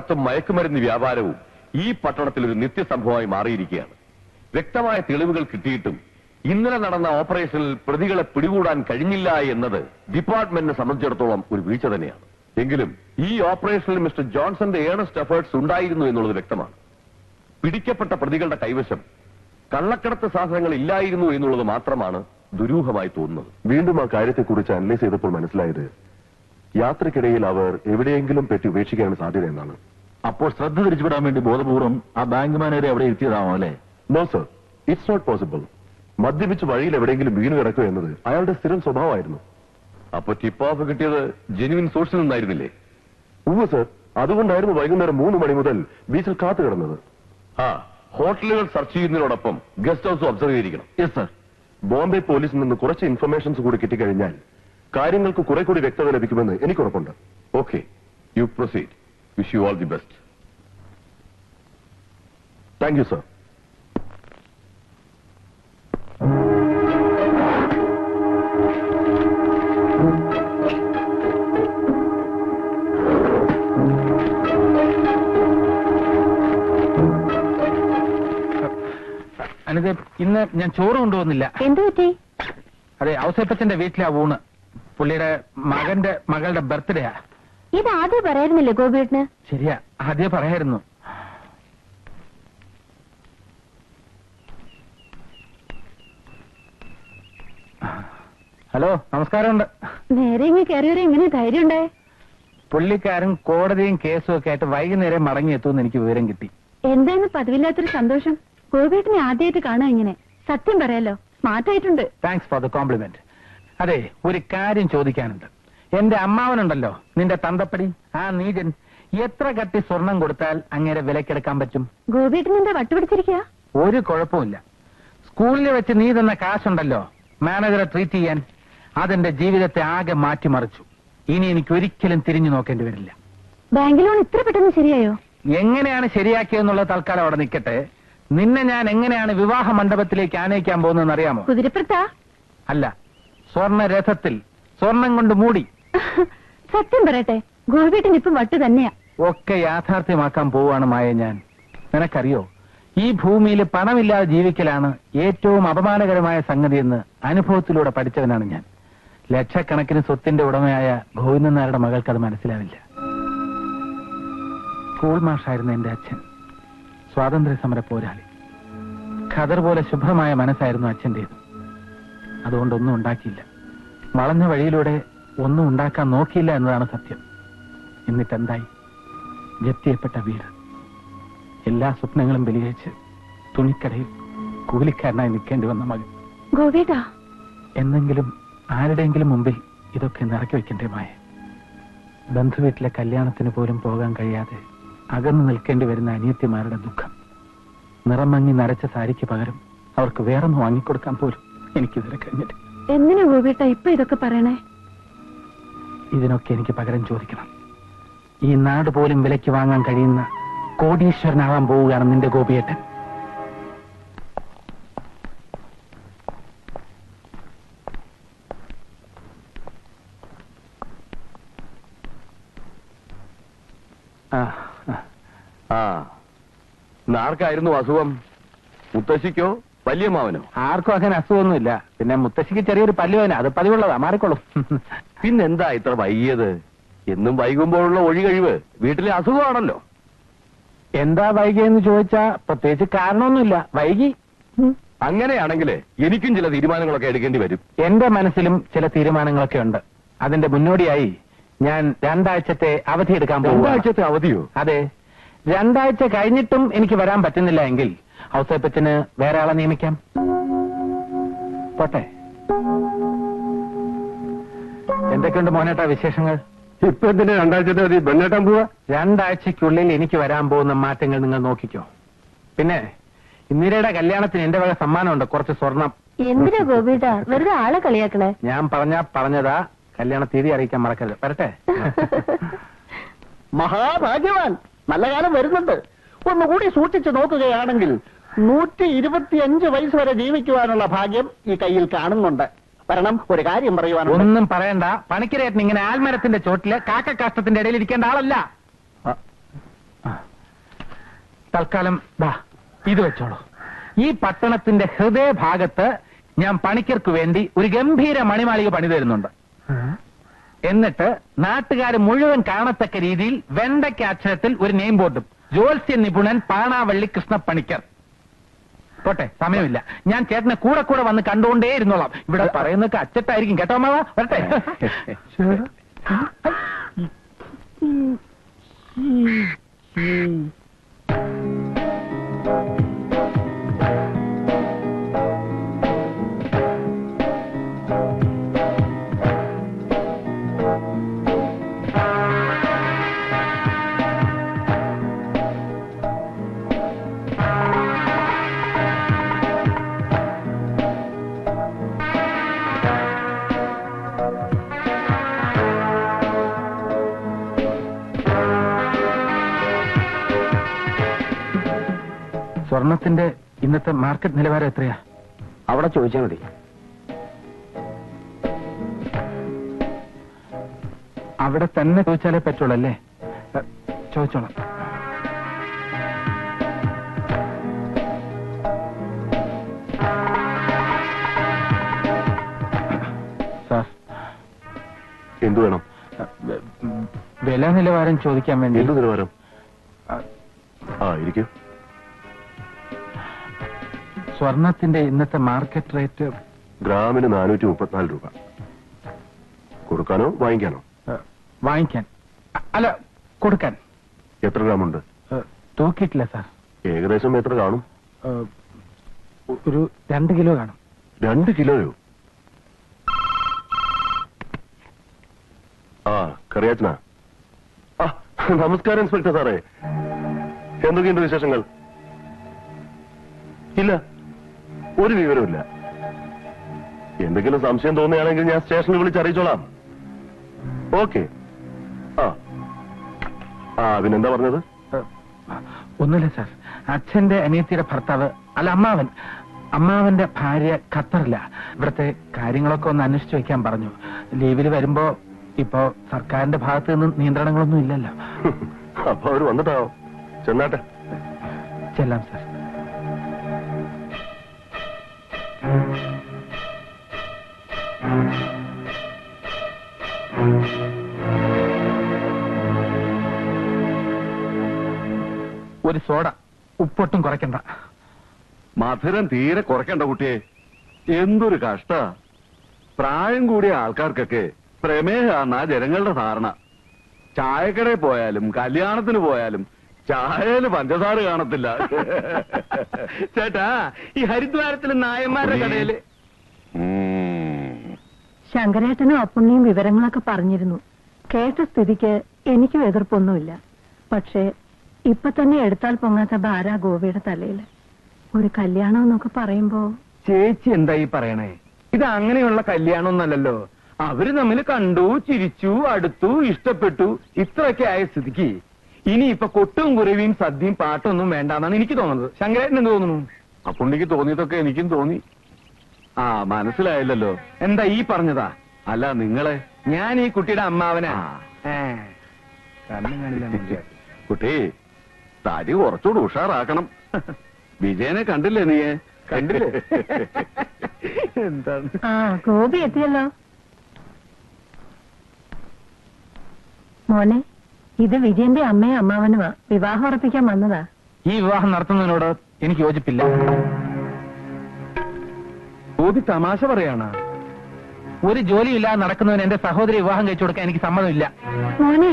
കള്ളക്കടത്തും മയക്കുമരുന്ന് വ്യാപാരവും ഈ പട്ടണത്തിൽ ഒരു നിത്യസംഭവമായി മാറിയിരിക്കുകയാണ് വ്യക്തമായ തെളിവുകൾ കിട്ടിയിട്ടും ഇന്നലെ നടന്ന ഓപ്പറേഷനിൽ പ്രതികളെ പിടികൂടാൻ കഴിഞ്ഞില്ല എന്നത് ഡിപ്പാർട്ട്മെന്റിനെ സംബന്ധിച്ചിടത്തോളം ഒരു വീഴ്ച തന്നെയാണ് എങ്കിലും ഈ ഓപ്പറേഷനിൽ മിസ്റ്റർ ജോൺസന്റെ ഏണസ്റ്റ് എഫേർട്സ് ഉണ്ടായിരുന്നു എന്നുള്ളത് വ്യക്തമാണ് പിടിക്കപ്പെട്ട പ്രതികളുടെ കൈവശം കള്ളക്കടത്ത് സാധനങ്ങൾ ഇല്ലായിരുന്നു എന്നുള്ളത് മാത്രമാണ് ദുരൂഹമായി തോന്നുന്നത് വീണ്ടും ആ കാര്യത്തെക്കുറിച്ച് അനലൈസ് ചെയ്തപ്പോൾ മനസ്സിലായത് യാത്രക്കിടയിൽ അവർ എവിടെയെങ്കിലും പെറ്റി ഉപേക്ഷിക്കാനാണ് സാധ്യത എന്നാണ് അപ്പോൾ ശ്രദ്ധ തിരിച്ചുവിടാൻ വേണ്ടി ബോധപൂർവം ആ ബാങ്ക് മാനേജറെ അവിടെ എത്തിയതാണോ അല്ലേ no sir it's not possible മദ്യപിച്ച് വഴിയിൽ എവിടെയെങ്കിലും വീണ് കിടക്കുക എന്നത് അയാളുടെ സ്ഥിരം സ്വഭാവമായിരുന്നു അപ്പൊ ടിപ്പ് ഓഫ് കിട്ടിയത് ജെനുവിൻ സോഴ്സിൽ നിന്നായിരുന്നില്ലേ ഉവ്വ് സർ അതുകൊണ്ടായിരുന്നു വൈകുന്നേരം മൂന്ന് മണി മുതൽ ബീച്ചിൽ കാത്തു കിടന്നത് ആ ഹോട്ടലുകൾ സെർച്ച് ചെയ്യുന്നതിനോടൊപ്പം ഗസ്റ്റ് ഹൗസ് ഒബ്സർവ് ചെയ്തിരിക്കണം യെസ് സർ ബോംബെ പോലീസിൽ നിന്ന് കുറച്ച് ഇൻഫർമേഷൻസ് കൂടി കിട്ടിക്കഴിഞ്ഞാൽ കാര്യങ്ങൾക്ക് കുറെ കൂടി വ്യക്തത ലഭിക്കുമെന്ന് എനിക്ക് ഉറപ്പുണ്ട് okay you proceed wish you all the best thank you sir Anitha ഇന്ന് ഞാൻ ചോറ് കൊണ്ടുവന്നില്ല എന്തു പറ്റി അതെ ഔസേപ്പച്ചന്റെ വീട്ടിലാ ഊണ് പുള്ളിയുടെ മകന്റെ മകളുടെ ബർത്ത്ഡേയാ ഇത് ആദ്യം പറയായിരുന്നില്ലേ ഗോപിയേട്ടന് ശരിയാ ആദ്യം പറയായിരുന്നു ഹലോ നമസ്കാരമുണ്ട് നേരെ ഇങ്ങ് കയറിയവരെ എങ്ങനെ ധൈര്യം ഉണ്ടായേ പുള്ളിക്കാരൻ കോടതിയും കേസും ഒക്കെ ആയിട്ട് വൈകുന്നേരം മടങ്ങിയെത്തുമെന്ന് എനിക്ക് വിവരം കിട്ടി എന്താന്ന് പതിവില്ലാത്തൊരു സന്തോഷം ഗോപിയേട്ടനെ ആദ്യമായിട്ട് കാണാൻ ഇങ്ങനെ സത്യം പറയാലോ സ്മാർട്ട് ആയിട്ടുണ്ട് താങ്ക്സ് ഫോർ ദ കോംപ്ലിമെന്റ് അതെ ഒരു കാര്യം ചോദിക്കാനുണ്ട് എന്റെ അമ്മാവനുണ്ടല്ലോ നിന്റെ തന്തപ്പടി ആ നീജൻ എത്ര കട്ടി സ്വർണം കൊടുത്താൽ അങ്ങനെ വിലക്കെടുക്കാൻ പറ്റും ഗോപിയേട്ടൻ എന്താ വട്ടുപിടിച്ചിരിക്കുക ഒരു കുഴപ്പമില്ല സ്കൂളിൽ വെച്ച് നീ തന്ന കാശുണ്ടല്ലോ മാനേജറെ ട്രീറ്റ് ചെയ്യാൻ അതെന്റെ ജീവിതത്തെ ആകെ മാറ്റിമറിച്ചു ഇനി എനിക്ക് ഒരിക്കലും തിരിഞ്ഞു നോക്കേണ്ടി വരില്ല ബാങ്ക് ലോൺ ഇത്ര പെട്ടെന്ന് ശരിയായോ എങ്ങനെയാണ് ശരിയാക്കിയെന്നുള്ള തൽക്കാലം അവിടെ നിൽക്കട്ടെ നിന്നെ ഞാൻ എങ്ങനെയാണ് വിവാഹ മണ്ഡപത്തിലേക്ക് ആനയിക്കാൻ പോകുന്നതെന്ന് അറിയാമോ കുതിരപ്പുറത്താ അല്ല സ്വർണ്ണ രഥത്തിൽ സ്വർണം കൊണ്ട് മൂടി സത്യം പറയട്ടെ ഗോപിയേട്ടൻ ഇപ്പം വട്ടു തന്നെയാ ഒക്കെ യാഥാർത്ഥ്യമാക്കാൻ പോവാണ് മായ ഞാൻ നിനക്കറിയോ ഈ ഭൂമിയിൽ പണമില്ലാതെ ജീവിക്കലാണ് ഏറ്റവും അപമാനകരമായ സംഗതിയെന്ന് അനുഭവത്തിലൂടെ പഠിച്ചവനാണ് ഞാൻ ലക്ഷക്കണക്കിന് സ്വത്തിന്റെ ഉടമയായ ഗോവിന്ദൻ നായരുടെ മകൾക്ക് അത് മനസ്സിലാവില്ല സ്കൂൾ മാഷായിരുന്ന എന്റെ അച്ഛൻ സ്വാതന്ത്ര്യ സമര പോരാളി ഖദർ പോലെ ശുഭ്രമായ മനസ്സായിരുന്നു അച്ഛൻ്റെത് അതുകൊണ്ടൊന്നും ഉണ്ടാക്കിയില്ല വളഞ്ഞ വഴിയിലൂടെ ഒന്നും ഉണ്ടാക്കാൻ നോക്കിയില്ല എന്നതാണ് സത്യം എന്നിട്ടെന്തായി ജപ്തി ചെയ്യപ്പെട്ട വീട് എല്ലാ സ്വപ്നങ്ങളും ബലികഴിച്ച് തുണിക്കടയിൽ കൂലിക്കാരനായി നിൽക്കേണ്ടി വന്ന മകൻ ഗോപിയേട്ടാ എന്നെങ്കിലും ആരുടെയെങ്കിലും മുമ്പിൽ ഇതൊക്കെ നിറക്കി വെക്കണ്ടേ മായ ബന്ധുവീട്ടിലെ കല്യാണത്തിന് പോലും പോകാൻ കഴിയാതെ അകന്നു നിൽക്കേണ്ടി വരുന്ന അനിയത്തിമാരുടെ ദുഃഖം നിറം മങ്ങി നരച്ച സാരിക്ക് പകരം അവർക്ക് വേറൊന്ന് വാങ്ങിക്കൊടുക്കാൻ പോലും എനിക്കിതുവരെ കഴിഞ്ഞിട്ട് എന്തിനാ ഗോപിയേട്ടാ ഇപ്പൊ ഇതൊക്കെ പറയണേ ഇതിനൊക്കെ എനിക്ക് പകരം ചോദിക്കണം ഈ നാട് പോലും വിലയ്ക്ക് വാങ്ങാൻ കഴിയുന്ന കോടീശ്വരനാവാൻ പോവുകയാണ് നിന്റെ ഗോപിയേട്ടൻ ആ ആ. ആ ആർക്കായിരുന്നു അസുഖം മുത്തശ്ശിക്കോ വലിയ മാവനോ ആർക്കും അങ്ങനെ അസുഖമൊന്നുമില്ല പിന്നെ മുത്തശ്ശിക്ക് ചെറിയൊരു പല്ലുവേന അത് പതിവുള്ളതാ മാറിക്കോളും പിന്നെന്താ ഇത്ര വൈകിയത് എന്നും വൈകുമ്പോഴുള്ള ഒഴി കഴിവ് വീട്ടിലെ അസുഖമാണല്ലോ എന്താ വൈകിയെന്ന് ചോദിച്ചാ പ്രത്യേകിച്ച് കാരണമൊന്നുമില്ല വൈകി ഉം. അങ്ങനെയാണെങ്കിൽ എനിക്കും ചില തീരുമാനങ്ങളൊക്കെ എടുക്കേണ്ടി വരും എന്റെ മനസ്സിലും ചില തീരുമാനങ്ങളൊക്കെ ഉണ്ട് അതിന്റെ മുന്നോടിയായി ഞാൻ രണ്ടാഴ്ചത്തെ അവധി എടുക്കാൻ പോകും രണ്ടാഴ്ചത്തെ അവധിയോ അതെ രണ്ടാഴ്ച കഴിഞ്ഞിട്ടും എനിക്ക് വരാൻ പറ്റുന്നില്ല എങ്കിൽ ഔസേപ്പച്ചന് വേറെ ആളെ നിയമിക്കാം പോട്ടെ എന്തൊക്കെയുണ്ട് മോനേട്ടാ വിശേഷങ്ങൾ ഇപ്പൊ എന്തിനാ രണ്ടാഴ്ചത്തെ മതി ബെണ്ണേട്ടാൻ പോവാ രണ്ടാഴ്ചക്കുള്ളിൽ എനിക്ക് വരാൻ പോകുന്ന മാറ്റങ്ങൾ നിങ്ങൾ നോക്കിക്കോ പിന്നെ ഇന്ദിരയുടെ കല്യാണത്തിന് എന്റെ വക സമ്മാനമുണ്ട് കുറച്ച് സ്വർണം എന്തിനാ ഗോപിയേട്ടാ വെറുതെ ആളെ കളിയാക്കണേ ഞാൻ പറഞ്ഞ പറഞ്ഞതാ കല്യാണ തീയതി അറിയിക്കാൻ മറക്കരുത് വരട്ടെ മഹാഭാഗ്യവാൻ നല്ല കാലം വരുന്നുണ്ട് ഒന്നുകൂടി സൂക്ഷിച്ചു നോക്കുകയാണെങ്കിൽ നൂറ്റി ഇരുപത്തിയഞ്ച് വയസ്സ് വരെ ജീവിക്കുവാനുള്ള ഭാഗ്യം ഈ കയ്യിൽ കാണുന്നുണ്ട് വരണം ഒരു കാര്യം പറയുവാനുണ്ട് ഒന്നും പറയണ്ട പണിക്കരേട്ടൻ ഇങ്ങനെ ആൽമരത്തിന്റെ ചോട്ടില് കാക്ക കാഷ്ടത്തിന്റെ ഇടയിൽ ഇരിക്കേണ്ട ആളല്ല തൽക്കാലം ദാ ഇത് വെച്ചോളൂ ഈ പട്ടണത്തിന്റെ ഹൃദയഭാഗത്ത് ഞാൻ പണിക്കർക്ക് വേണ്ടി ഒരു ഗംഭീര മണിമാളിക പണി തരുന്നുണ്ട് എന്നിട്ട് നാട്ടുകാർ മുഴുവൻ കാണത്തക്ക രീതിയിൽ വെണ്ടയ്ക്ക അക്ഷരത്തിൽ ഒരു നെയിം ബോർഡും ജ്യോത്സ്യ നിപുണൻ പാണാവള്ളി കൃഷ്ണ പണിക്കർ പോട്ടെ സമയമില്ല ഞാൻ ചേട്ടനെ കൂടെ കൂടെ വന്ന് കണ്ടുകൊണ്ടേ ഇരുന്നോളാം ഇവിടെ പറയുന്നൊക്കെ അച്ചട്ടായിരിക്കും കേട്ടോ മാവ വരട്ടെ സ്വർണത്തിന്റെ ഇന്നത്തെ മാർക്കറ്റ് നിലവാരം എത്രയാ അവിടെ ചോദിച്ചാൽ മതി അവിടെ തന്നെ ചോദിച്ചാലേ പറ്റുള്ളൂ അല്ലേ എ, ചോദിച്ചോളാം സാർ എന്തു വേണം എ, വെ- വില നിലവാരം ചോദിക്കാൻ വേണ്ടി എന്തു നിലവാരം ആ, ആ ഇരിക്കും സ്വർണത്തിന്റെ ഇന്നത്തെ മാർക്കറ്റ് റേറ്റ് ഗ്രാമിന് നാനൂറ്റി മുപ്പത്തിനാല് രൂപ കൊടുക്കാനോ വാങ്ങിക്കാനോ എ, വാങ്ങിക്കാൻ അ- അല്ല കൊടുക്കാൻ എത്ര ഗ്രാമുണ്ട് എ, തൂക്കിയിട്ടില്ല സാർ ഏകദേശം എത്ര കാണും എ, ഒരു രണ്ട് കിലോ കാണും രണ്ട് കിലോയോ ആ കറിയാച്ചനാ ആ നമസ്കാരം ഇൻസ്പെക്ടർ സാറേ എന്തൊക്കെയുണ്ട് വിശേഷങ്ങൾ ഇല്ല ഒരു വിവരമില്ല എന്തെങ്കിലും സംശയം തോന്നുകയാണെങ്കിൽ ഞാൻ സ്റ്റേഷനിൽ വിളിച്ച് അറിയിച്ചോളാം ഓക്കെ ആ ആ പിന്നെന്താ പറഞ്ഞത് എ, ഒന്നുമില്ല സാർ അച്ഛന്റെ അനിയത്തിയുടെ ഭർത്താവ് അല്ല അമ്മാവൻ അമ്മാവന്റെ ഭാര്യ ഖത്തറില്ല ഇവിടുത്തെ കാര്യങ്ങളൊക്കെ ഒന്ന് അന്വേഷിച്ചു വെക്കാൻ പറഞ്ഞു ലീവിൽ വരുമ്പോ ഇപ്പോ സർക്കാരിന്റെ ഭാഗത്ത് നിന്ന് നിയന്ത്രണങ്ങളൊന്നും ഇല്ലല്ലോ അപ്പൊ അവര് വന്നിട്ടാവോ ചെന്നാട്ടെ ചെല്ലാം സാർ ഒരു സോഡ ഉപ്പൊട്ടും കുറയ്ക്കണ്ട മധുരം തീരെ കുറയ്ക്കണ്ട കുട്ടിയെ എന്തൊരു കഷ്ട പ്രായം കൂടിയ ആൾക്കാർക്കൊക്കെ പ്രമേഹമാണ് ആ ജനങ്ങളുടെ ധാരണ ചായക്കടയിൽ പോയാലും കല്യാണത്തിന് പോയാലും ചായയില് പഞ്ചസാര കാണത്തില്ല ചേട്ടാ ഈ ഹരിദ്വാരത്തിലെ നായന്മാരുടെ കടയില് ഉം. ശങ്കരേട്ടനും അപ്പുണ്ണിയും വിവരങ്ങളൊക്കെ പറഞ്ഞിരുന്നു കേട്ട സ്ഥിതിക്ക് എനിക്കും എതിർപ്പൊന്നുമില്ല പക്ഷേ ഇപ്പൊ തന്നെ എടുത്താൽ പൊങ്ങാത്ത ഭാര ഗോപിയുടെ തലയിൽ ഒരു കല്യാണം എന്നൊക്കെ പറയുമ്പോ ചേച്ചി എന്താ ഈ പറയണേ ഇത് അങ്ങനെയുള്ള കല്യാണമൊന്നല്ലല്ലോ അവര് തമ്മിൽ കണ്ടു ചിരിച്ചു അടുത്തു ഇഷ്ടപ്പെട്ടു ഇത്രയൊക്കെ ആയ സ്ഥിതിക്ക് ഇനി ഇപ്പൊ കൊട്ടും കുരുവിയും സദ്യയും പാട്ടൊന്നും വേണ്ടാന്നാണ് എനിക്ക് തോന്നുന്നത് ശങ്കരേട്ടൻ എന്ത് തോന്നുന്നു ആ പുള്ളിക്ക് തോന്നിയതൊക്കെ എനിക്കും തോന്നി ആ മനസ്സിലായില്ലല്ലോ എന്താ ഈ പറഞ്ഞതാ അല്ല നിങ്ങളെ ഞാൻ ഈ കുട്ടിയുടെ അമ്മാവനാ ആ. ഏ. കണ്ണും കാണില്ല മുഞ്ചേ. കുട്ടി തടി കുറച്ചുകൂടി ഉഷാറാക്കണം വിജയനെ കണ്ടില്ലേ നീയെ കണ്ടില്ലേ എന്താണ് ആ ഗോപി എത്തിയല്ലോ മോനെ ഇത് വിജയന്റെ അമ്മയും അമ്മാവനുമാ വിവാഹം ഉറപ്പിക്കാൻ വന്നതാ ഈ വിവാഹം നടത്തുന്നതിനോട് എനിക്ക് യോജിപ്പില്ല ഗോപി തമാശ പറയാണ് ഒരു ജോലിയില്ലാതെ നടക്കുന്നവന് എന്റെ സഹോദരി വിവാഹം കഴിച്ചു കൊടുക്കാൻ എനിക്ക് സമ്മതമില്ല മോനെ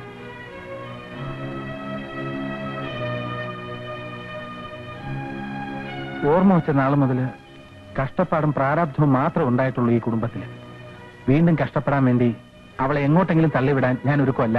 ഓർമ്മ വെച്ച നാൾ മുതൽ കഷ്ടപ്പാടും പ്രാരാബ്ധവും മാത്രമേ ഉണ്ടായിട്ടുള്ളൂ ഈ കുടുംബത്തിൽ വീണ്ടും കഷ്ടപ്പെടാൻ വേണ്ടി അവളെ എങ്ങോട്ടെങ്കിലും തള്ളിവിടാൻ ഞാൻ ഒരുക്കമല്ല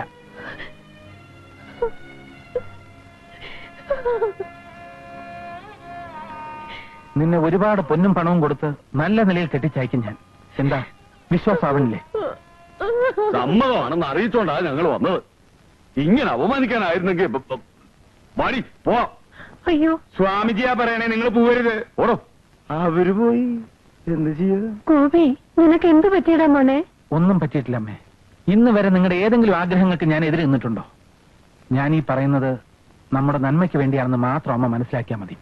നിന്നെ ഒരുപാട് പൊന്നും പണവും കൊടുത്ത് നല്ല നിലയിൽ കെട്ടിച്ചയക്കും ഞാൻ എന്താ വിശ്വാസാവണില്ലേ സമ്മതമാണെന്ന് അറിയിച്ചോണ്ടാ ഞങ്ങൾ വന്നത് ഇങ്ങനെ അപമാനിക്കാനായിരുന്നെങ്കിൽ ബ- ബ- വാടി പോ അയ്യോ സ്വാമിജിയാ പറയണേ നിങ്ങൾ പോവരുത് ഓടോ അവര് പോയി എന്ത് ചെയ്യാ ഗോപി നിനക്ക് എന്ത് പറ്റിയടാ മോനെ ഒന്നും പറ്റിയിട്ടില്ല അമ്മേ ഇന്ന് വരെ നിങ്ങളുടെ ഏതെങ്കിലും ആഗ്രഹങ്ങൾക്ക് ഞാൻ എതിരെ നിന്നിട്ടുണ്ടോ ഞാൻ ഈ പറയുന്നത് നമ്മുടെ നന്മയ്ക്ക് വേണ്ടിയാണെന്ന് മാത്രം അമ്മ മനസ്സിലാക്കിയാൽ മതി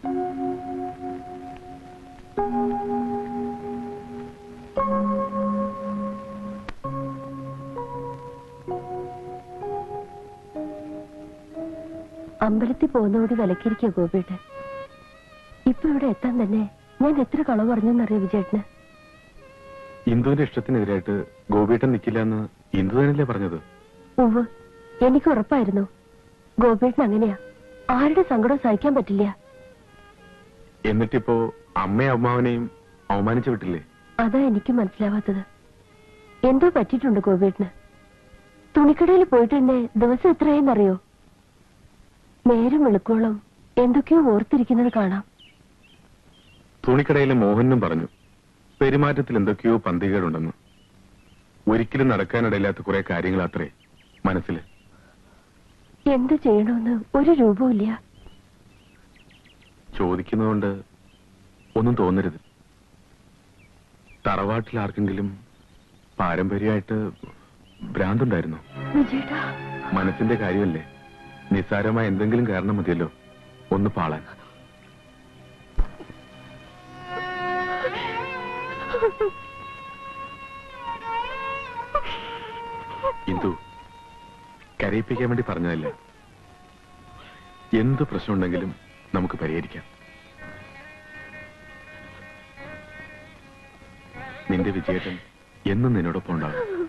അമ്പലത്തിൽ പോകുന്നതോട് വിലക്കിരിക്കുക ഗോപിയുടെ ഇപ്പൊ ഇവിടെ എത്താൻ തന്നെ ഞാൻ എത്ര കളവ് പറഞ്ഞെന്നറിയോ വിജയേട്ടന് ഇന്ദുവിന്റെ ഇഷ്ടത്തിനെതിരായിട്ട് ഗോപിയേട്ടൻ നിൽക്കില്ല എന്ന് ഇന്ദു തന്നെയല്ലേ പറഞ്ഞത് ഉവ് എനിക്ക് ഉറപ്പായിരുന്നു ഗോപിയേട്ടൻ അങ്ങനെയാ ആരുടെ സങ്കടവും സഹിക്കാൻ പറ്റില്ല എന്നിട്ടിപ്പോ അമ്മയും അമ്മാവനെയും അവമാനിച്ചു വിട്ടില്ലേ അതാ എനിക്ക് മനസ്സിലാവാത്തത് എന്തോ പറ്റിയിട്ടുണ്ട് ഗോപിയേട്ടന് തുണിക്കടയിൽ പോയിട്ട് തന്നെ ദിവസം എത്രയെന്നറിയോ നേരം വെളുക്കോളം എന്തൊക്കെയോ ഓർത്തിരിക്കുന്നത് കാണാം തുണിക്കടയിലെ മോഹനും പറഞ്ഞു പെരുമാറ്റത്തിൽ എന്തൊക്കെയോ പന്തികേടുണ്ടെന്ന് ഒരിക്കലും നടക്കാനിടയില്ലാത്ത കുറെ കാര്യങ്ങൾ അത്രേ മനസ്സില് എന്ത് ചെയ്യണമെന്ന് ഒരു രൂപമില്ല ചോദിക്കുന്നതുകൊണ്ട് ഒന്നും തോന്നരുത് തറവാട്ടിൽ ആർക്കെങ്കിലും പാരമ്പര്യമായിട്ട് ഭ്രാന്തുണ്ടായിരുന്നു വിജയേട്ടാ മനസ്സിന്റെ കാര്യമല്ലേ നിസ്സാരമായ എന്തെങ്കിലും കാരണം മതിയല്ലോ ഒന്ന് പാളാൻ ഇന്ദു കരയിപ്പിക്കാൻ വേണ്ടി പറഞ്ഞതല്ല എന്ത് പ്രശ്നമുണ്ടെങ്കിലും നമുക്ക് പരിഹരിക്കാം നിന്റെ വിജയേട്ടൻ എന്നും നിന്നോടൊപ്പം ഉണ്ടാകും